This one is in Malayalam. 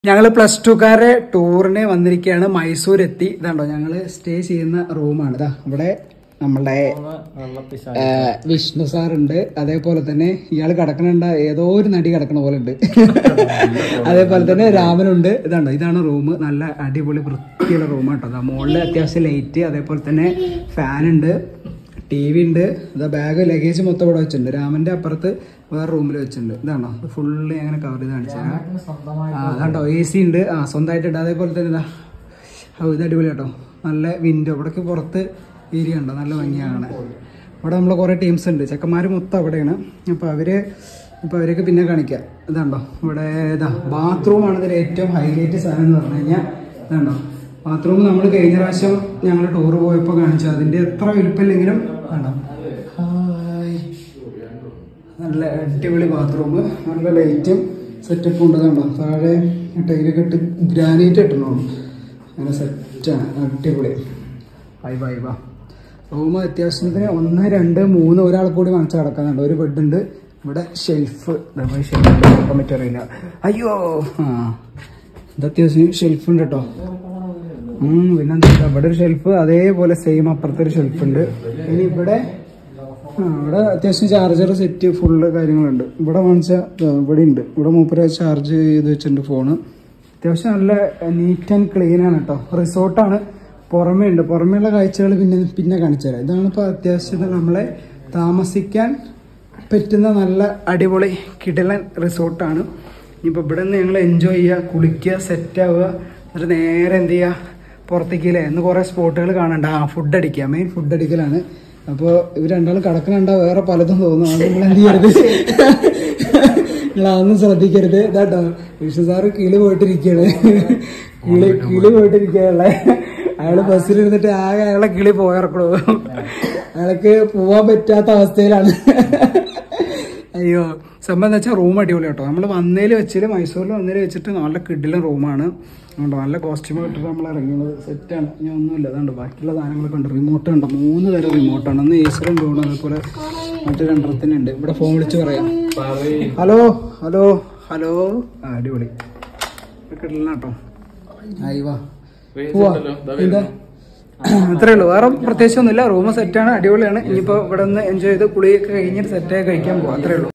ഞങ്ങൾ പ്ലസ് ടുക്കാരെ ടൂറിന് വന്നിരിക്കുകയാണ് മൈസൂർ എത്തി ഇതാണ്ടോ ഞങ്ങൾ സ്റ്റേ ചെയ്യുന്ന റൂമാണ് ഇതാ ഇവിടെ നമ്മളുടെ ആ, വിഷ്ണു സാറുണ്ട് അതേപോലെ തന്നെ ഇയാൾ കിടക്കണുണ്ട് ഏതോ ഒരു നടി കിടക്കണ പോലെ ഉണ്ട് അതേപോലെ തന്നെ രാമനുണ്ട് ഇതാണ്ടോ ഇതാണ് റൂം നല്ല അടിപൊളി വൃത്തിയുള്ള റൂം കേട്ടോ അതാ മുകളിൽ അത്യാവശ്യം ലൈറ്റ് അതേപോലെ തന്നെ ഫാൻ ഉണ്ട് ടി വി ഉണ്ട് ഇതാ ബാഗ് ലഗേജ് മൊത്തം ഇവിടെ വെച്ചിട്ടുണ്ട് രാമന്റെ അപ്പുറത്ത് വേറെ റൂമിൽ വെച്ചിട്ടുണ്ട് ഇതാണോ ഫുള്ള് അങ്ങനെ കവർ ചെയ്ത് കാണിച്ചാൽ ആ അതാണ്ടോ എ സി ഉണ്ട് ആ സ്വന്തമായിട്ടുണ്ട് അതേപോലെ തന്നെ ഇതാ ഓ ഇത് അടിപൊളി കേട്ടോ നല്ല വിൻഡോ ഇവിടേക്ക് പുറത്ത് ഏരിയ ഉണ്ടോ നല്ല ഭംഗിയാണ് ഇവിടെ നമ്മൾ കുറേ ടീംസ് ഉണ്ട് ചെക്കന്മാർ മൊത്തം അവിടെയാണ് അപ്പോൾ അവര് ഇപ്പോൾ അവരൊക്കെ പിന്നെ കാണിക്കാം ഇതാണ്ടോ ഇവിടെ ഇതാ ബാത്റൂമാണ് ഇതിൽ ഏറ്റവും ഹൈലൈറ്റ് സാധനം എന്ന് പറഞ്ഞു കഴിഞ്ഞാൽ ഇതാണ്ടോ ബാത്റൂം നമ്മൾ കഴിഞ്ഞ പ്രാവശ്യം ഞങ്ങൾ ടൂർ പോയപ്പോൾ കാണിച്ചു അതിൻ്റെ എത്ര വലുപ്പമില്ലെങ്കിലും വേണ്ടോ ഹായ് നല്ല അടിപൊളി ബാത്റൂം നല്ല ലൈറ്റും സെറ്റപ്പും ഉണ്ട് കണ്ടോ താഴെ ടൈലൊക്കെ ഇട്ട് ഗ്രാനൈറ്റ് ഇട്ടണോളൂ അങ്ങനെ സെറ്റാണ് അടിപൊളി ബൈ ബൈ ബാ റൂം അത്യാവശ്യത്തിന് ഒന്ന് രണ്ട് മൂന്ന് ഒരാൾ കൂടി വാങ്ങിച്ച് കിടക്കാനുണ്ട് ഒരു ബെഡ് ഉണ്ട് ഇവിടെ ഷെൽഫ് ഷെൽഫ് നോക്കാൻ പറ്ററിയില്ല അയ്യോ ആ ഇത് അത്യാവശ്യം ഷെൽഫ് ഉണ്ട് കേട്ടോ ഉം പിന്നെന്താ ഇവിടെ ഒരു ഷെൽഫ് അതേപോലെ സെയിം അപ്പുറത്തെ ഒരു ഷെൽഫ് ഉണ്ട് ഇനി ഇവിടെ ആ, ഇവിടെ അത്യാവശ്യം ചാർജർ സെറ്റ് ഫുള്ള് കാര്യങ്ങളുണ്ട് ഇവിടെ വാങ്ങിച്ച ഇവിടെ ഉണ്ട് ഇവിടെ മൂപ്പര് ചാർജ് ചെയ്ത് വെച്ചിട്ടുണ്ട് ഫോണ് അത്യാവശ്യം നല്ല നീറ്റ് ആൻഡ് ക്ലീൻ ആണ് കേട്ടോ റിസോർട്ടാണ് പുറമേ ഉണ്ട് പുറമേയുള്ള കാഴ്ചകൾ പിന്നെ പിന്നെ കാണിച്ചു തരാം ഇതാണ് ഇപ്പോൾ അത്യാവശ്യത്തിന് നമ്മളെ താമസിക്കാൻ പറ്റുന്ന നല്ല അടിപൊളി കിടലൻ റിസോർട്ടാണ് ഇനിയിപ്പോൾ ഇവിടെ നിന്ന് ഞങ്ങൾ എൻജോയ് ചെയ്യുക കുളിക്കുക സെറ്റ് ആവുക എന്നിട്ട് നേരെ എന്ത് ചെയ്യുക പുറത്തേക്കില്ലേ ഇന്ന് കുറേ സ്പോട്ടുകൾ കാണണ്ട ആ ഫുഡ് അടിക്കുക മെയിൻ ഫുഡ് അടിക്കലാണ് അപ്പോൾ ഇവർ രണ്ടാളും കിടക്കണുണ്ട വേറെ പലതും തോന്നും അത് നിങ്ങൾ എന്ത് ചെയ്യരുത് നിങ്ങൾ അതൊന്നും ശ്രദ്ധിക്കരുത് ഇതാട്ടോ വിഷ്ണു സാറ് കിളി പോയിട്ടിരിക്കുകയാണ് കിളി കിളി പോയിട്ടിരിക്കുകയുള്ള അയാള് ബസ്സിലിരുന്നിട്ട് ആകെ അയാളെ കിളി പോയിറക്കണു അയാൾക്ക് പോവാൻ പറ്റാത്ത അവസ്ഥയിലാണ് അയ്യോ സംഭവം എന്താ വെച്ചാൽ റൂം അടിപൊളി കേട്ടോ നമ്മൾ വന്നതിൽ വെച്ചിട്ട് മൈസൂരിൽ വന്നതിൽ വെച്ചിട്ട് നല്ല കിഡിലും റൂമാണ് അതുകൊണ്ട് നല്ല കോസ്റ്റ്യൂം ഇട്ടിട്ട് നമ്മൾ ഇറങ്ങുന്നത് സെറ്റാണ് ഞാൻ ഒന്നുമില്ല അതുകൊണ്ട് ബാക്കിയുള്ള സാധനങ്ങളൊക്കെ ഉണ്ട് റിമോട്ട് ഉണ്ട് മൂന്ന് തരം റിമോട്ടാണ് ഒന്ന് ഏസറും ഉണ്ട് അതുപോലെ മറ്റു രണ്ടെണ്ണത്തിനുണ്ട് ഇവിടെ ഫോൺ വിളിച്ച് പറയാം ഹലോ ഹലോ ഹലോ ആ അടിപൊളി കിട്ടില്ല കേട്ടോ ആയി വാ പോവാ എന്താ അത്രേ ഉള്ളൂ വേറെ പ്രത്യേകിച്ചൊന്നുമില്ല റൂം സെറ്റാണ് അടിപൊളിയാണ് ഇനിയിപ്പോൾ ഇവിടെ നിന്ന് എൻജോയ് ചെയ്ത് കുളിയൊക്കെ കഴിഞ്ഞിട്ട് സെറ്റായി കഴിക്കാൻ പോവാം അത്രേ ഉള്ളൂ